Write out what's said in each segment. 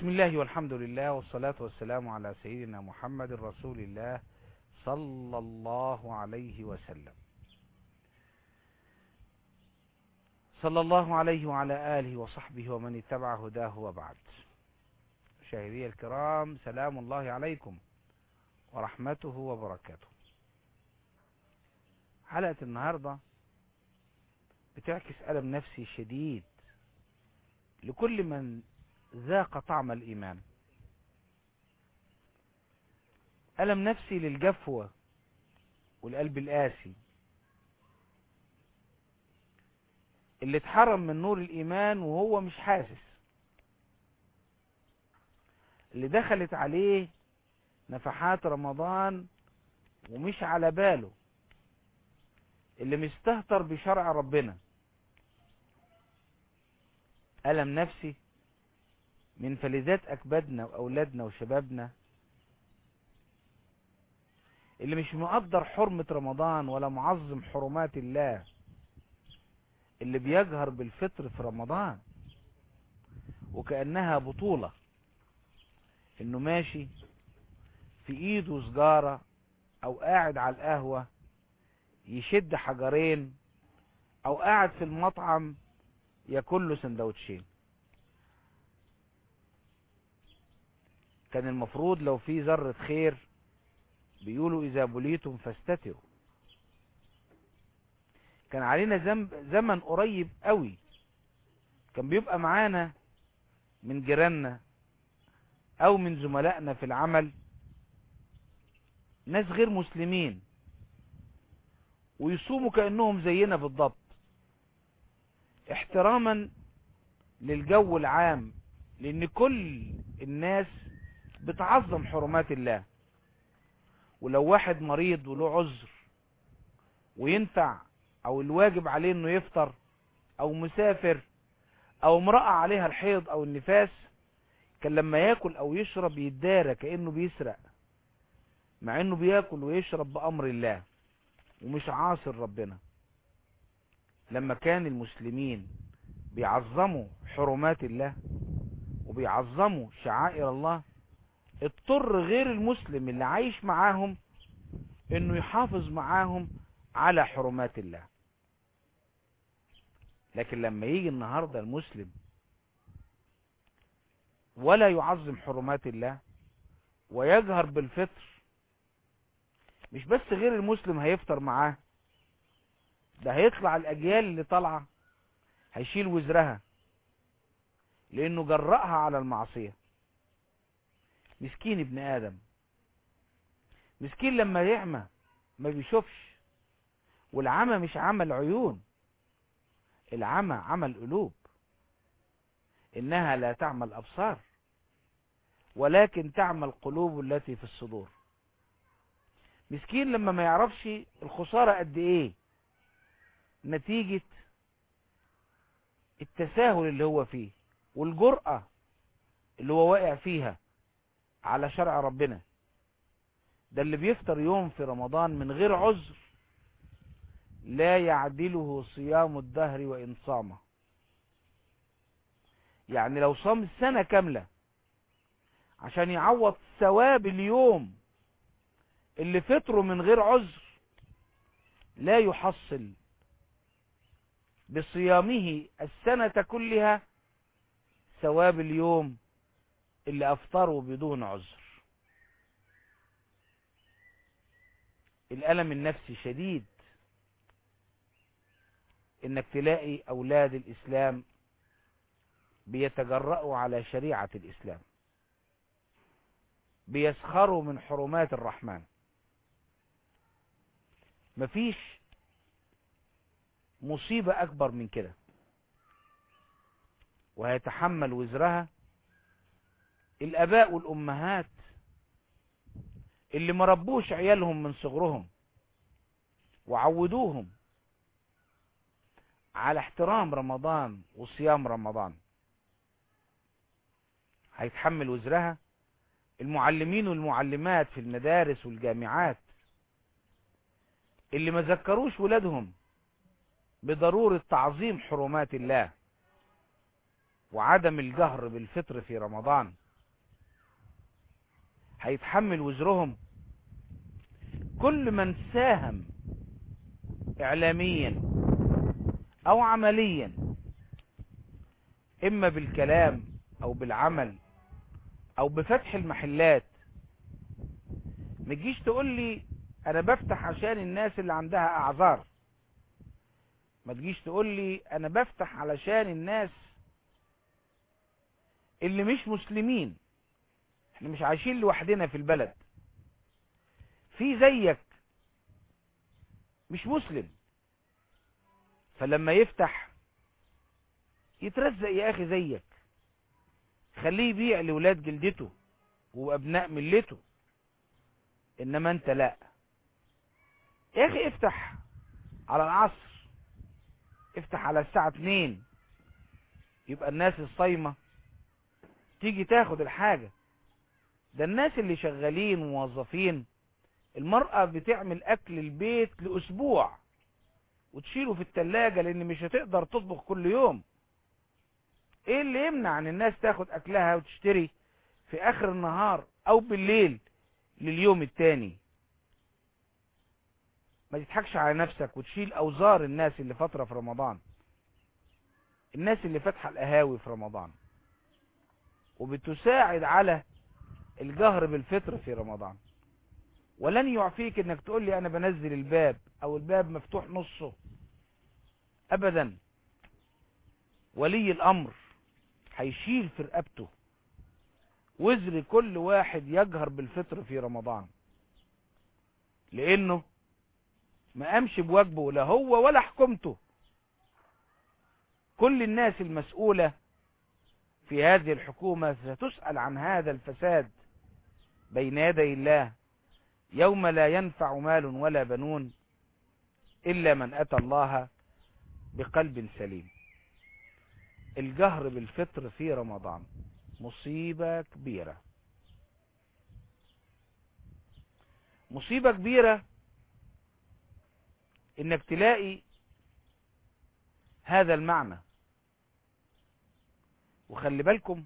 بسم الله والحمد لله والصلاة والسلام على سيدنا محمد رسول الله صلى الله عليه وسلم صلى الله عليه وعلى آله وصحبه ومن اتبع هداه وبعد مشاهدي الكرام سلام الله عليكم ورحمته وبركاته حلقة النهاردة بتعكس ألم نفسي شديد لكل من ذاق طعم الإيمان ألم نفسي للجفوة والقلب القاسي اللي اتحرم من نور الإيمان وهو مش حاسس اللي دخلت عليه نفحات رمضان ومش على باله اللي مستهتر بشرع ربنا ألم نفسي من فلذات أكبادنا وأولادنا وشبابنا اللي مش مقدر حرمة رمضان ولا معظم حرمات الله اللي بيجهر بالفطر في رمضان وكأنها بطولة انه ماشي في ايده سجارة او قاعد على القهوة يشد حجرين او قاعد في المطعم ياكل له سندوتشين كان المفروض لو في ذرة خير بيقولوا إذا بليتم فاستتروا كان علينا زم زمن قريب قوي كان بيبقى معانا من جيراننا أو من زملائنا في العمل ناس غير مسلمين ويصوموا كأنهم زينا بالضبط احتراما للجو العام لأن كل الناس بتعظم حرمات الله ولو واحد مريض وله عذر وينفع او الواجب عليه انه يفطر او مسافر او امرأة عليها الحيض او النفاس كان لما ياكل او يشرب يدارى كأنه بيسرق مع انه بياكل ويشرب بامر الله ومش عاصر ربنا لما كان المسلمين بيعظموا حرمات الله وبيعظموا شعائر الله اضطر غير المسلم اللي عايش معاهم انه يحافظ معاهم على حرمات الله لكن لما يجي النهاردة المسلم ولا يعظم حرمات الله ويجهر بالفطر مش بس غير المسلم هيفطر معاه ده هيطلع الاجيال اللي طالعه هيشيل وزرها لانه جرأها على المعصيه مسكين ابن آدم مسكين لما يعمى ما بيشوفش والعمى مش عمى العيون العمى عمى القلوب إنها لا تعمى الأبصار ولكن تعمى القلوب التي في الصدور مسكين لما ما يعرفش الخسارة قد ايه نتيجة التساهل اللي هو فيه والجرأة اللي هو واقع فيها على شرع ربنا ده اللي بيفطر يوم في رمضان من غير عذر لا يعدله صيام الدهر وإن صام يعني لو صام السنة كاملة عشان يعوض ثواب اليوم اللي فطره من غير عذر لا يحصل بصيامه السنة كلها ثواب اليوم اللي افطروا بدون عذر الالم النفسي شديد انك تلاقي اولاد الاسلام بيتجرأوا على شريعة الاسلام بيسخروا من حرمات الرحمن مفيش مصيبة اكبر من كده وهيتحمل وزرها الاباء والامهات اللي مربوش عيالهم من صغرهم وعودوهم على احترام رمضان وصيام رمضان هيتحمل وزرها المعلمين والمعلمات في المدارس والجامعات اللي ما ذكروش ولادهم بضرورة تعظيم حرمات الله وعدم الجهر بالفطر في رمضان هيتحمل وزرهم كل من ساهم اعلاميا او عمليا اما بالكلام او بالعمل او بفتح المحلات ما تجيش تقول لي انا بفتح عشان الناس اللي عندها اعذار ما تجيش تقول لي انا بفتح علشان الناس اللي مش مسلمين احنا مش عايشين لوحدنا في البلد في زيك مش مسلم فلما يفتح يترزق يا اخي زيك خليه يبيع لولاد جلدته وابناء ملته انما انت لا يا اخي افتح على العصر افتح على الساعة اتنين يبقى الناس الصايمة تيجي تاخد الحاجة ده الناس اللي شغالين وموظفين المرأة بتعمل اكل البيت لاسبوع وتشيله في التلاجة لان مش هتقدر تطبخ كل يوم ايه اللي يمنع ان الناس تاخد اكلها وتشتري في اخر النهار او بالليل لليوم التاني ما تضحكش على نفسك وتشيل اوزار الناس اللي فترة في رمضان الناس اللي فاتحة القهاوي في رمضان وبتساعد على الجهر بالفطر في رمضان ولن يعفيك انك تقول لي انا بنزل الباب او الباب مفتوح نصه ابدا ولي الامر هيشيل في رقبته وزر كل واحد يجهر بالفطر في رمضان لانه ما قامش بواجبه لا هو ولا حكومته كل الناس المسؤولة في هذه الحكومة ستسأل عن هذا الفساد بين يدي الله يوم لا ينفع مال ولا بنون إلا من أتى الله بقلب سليم الجهر بالفطر في رمضان مصيبة كبيرة مصيبة كبيرة انك تلاقي هذا المعنى وخلي بالكم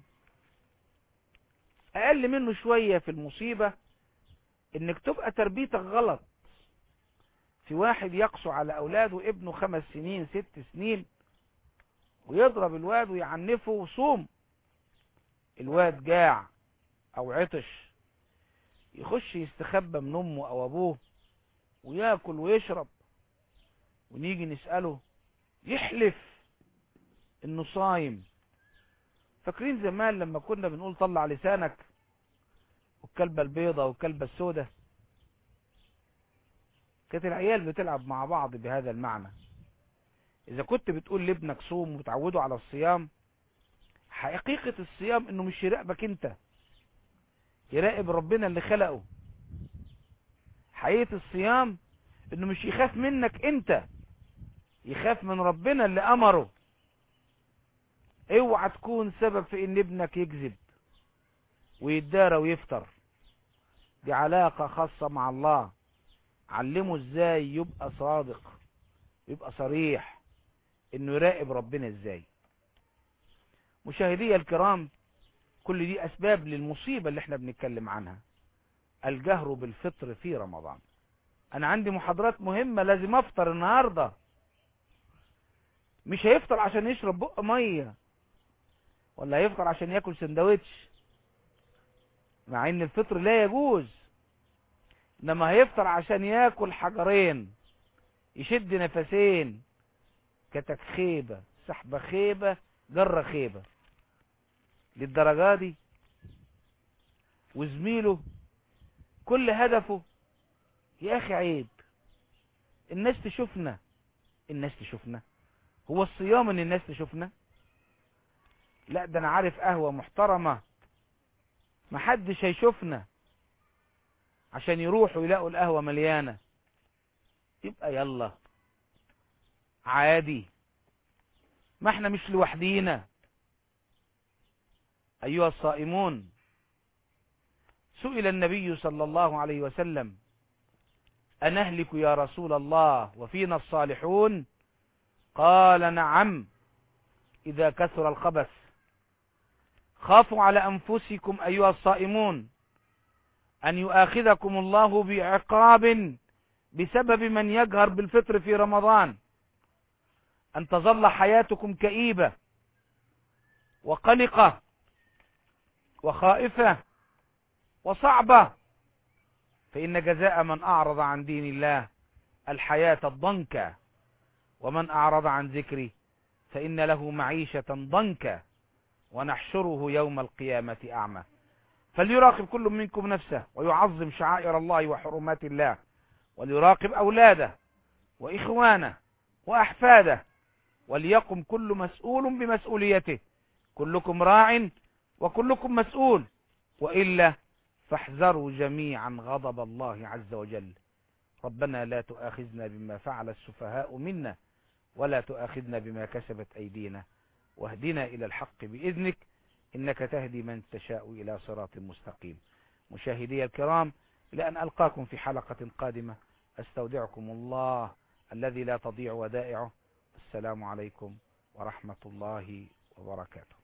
اقل منه شوية في المصيبة انك تبقى تربيتك غلط في واحد يقسو على اولاده ابنه خمس سنين ست سنين ويضرب الواد ويعنفه وصوم الواد جاع او عطش يخش يستخبى من امه او ابوه وياكل ويشرب ونيجي نسأله يحلف انه صايم فاكرين زمان لما كنا بنقول طلع لسانك والكلبة البيضة والكلبة السودة كانت العيال بتلعب مع بعض بهذا المعنى اذا كنت بتقول لابنك صوم وتعوده على الصيام حقيقة الصيام انه مش يراقبك انت يراقب ربنا اللي خلقه حقيقة الصيام انه مش يخاف منك انت يخاف من ربنا اللي امره اوعى تكون سبب في ان ابنك يكذب ويتدارى ويفتر دي علاقة خاصة مع الله علمه ازاي يبقى صادق يبقى صريح انه يراقب ربنا ازاي مشاهدي الكرام كل دي اسباب للمصيبة اللي احنا بنتكلم عنها الجهر بالفطر في رمضان انا عندي محاضرات مهمة لازم افطر النهاردة مش هيفطر عشان يشرب بق مية ولا هيفطر عشان ياكل سندوتش مع ان الفطر لا يجوز انما هيفطر عشان ياكل حجرين يشد نفسين كتك خيبة سحبة خيبة جرة خيبة للدرجة دي وزميله كل هدفه يا اخي عيب الناس تشوفنا الناس تشوفنا هو الصيام ان الناس تشوفنا لا ده انا عارف قهوة محترمة محدش هيشوفنا عشان يروحوا يلاقوا القهوة مليانة يبقى يلا عادي ما احنا مش لوحدينا ايها الصائمون سئل النبي صلى الله عليه وسلم أنهلك يا رسول الله وفينا الصالحون قال نعم إذا كثر الخبث خافوا على أنفسكم أيها الصائمون أن يؤاخذكم الله بعقاب بسبب من يجهر بالفطر في رمضان أن تظل حياتكم كئيبة وقلقة وخائفة وصعبة فإن جزاء من أعرض عن دين الله الحياة الضنكة ومن أعرض عن ذكري فإن له معيشة ضنكة ونحشره يوم القيامة أعمى فليراقب كل منكم نفسه ويعظم شعائر الله وحرمات الله وليراقب أولاده وإخوانه وأحفاده وليقم كل مسؤول بمسؤوليته كلكم راع وكلكم مسؤول وإلا فاحذروا جميعا غضب الله عز وجل ربنا لا تؤاخذنا بما فعل السفهاء منا ولا تؤاخذنا بما كسبت أيدينا واهدنا إلى الحق بإذنك إنك تهدي من تشاء إلى صراط مستقيم مشاهدي الكرام لأن ألقاكم في حلقة قادمة أستودعكم الله الذي لا تضيع ودائعه السلام عليكم ورحمة الله وبركاته